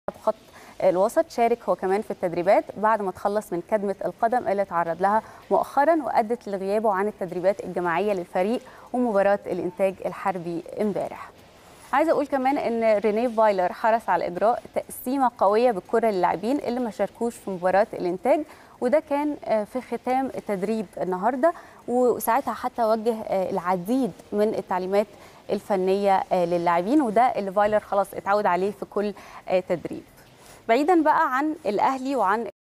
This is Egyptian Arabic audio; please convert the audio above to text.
خط الوسط شارك هو كمان في التدريبات بعد ما تخلص من كدمة القدم اللي تعرض لها مؤخرا وأدت لغيابه عن التدريبات الجماعية للفريق ومباراة الإنتاج الحربي امبارح عايزه اقول كمان ان رينيه فايلر حرص على اجراء تقسيمه قويه بالكره للاعبين اللي ما شاركوش في مباراه الانتاج وده كان في ختام التدريب النهارده وساعتها حتى وجه العديد من التعليمات الفنيه للاعبين وده اللي فايلر خلاص اتعود عليه في كل تدريب بعيدا بقى عن الاهلي وعن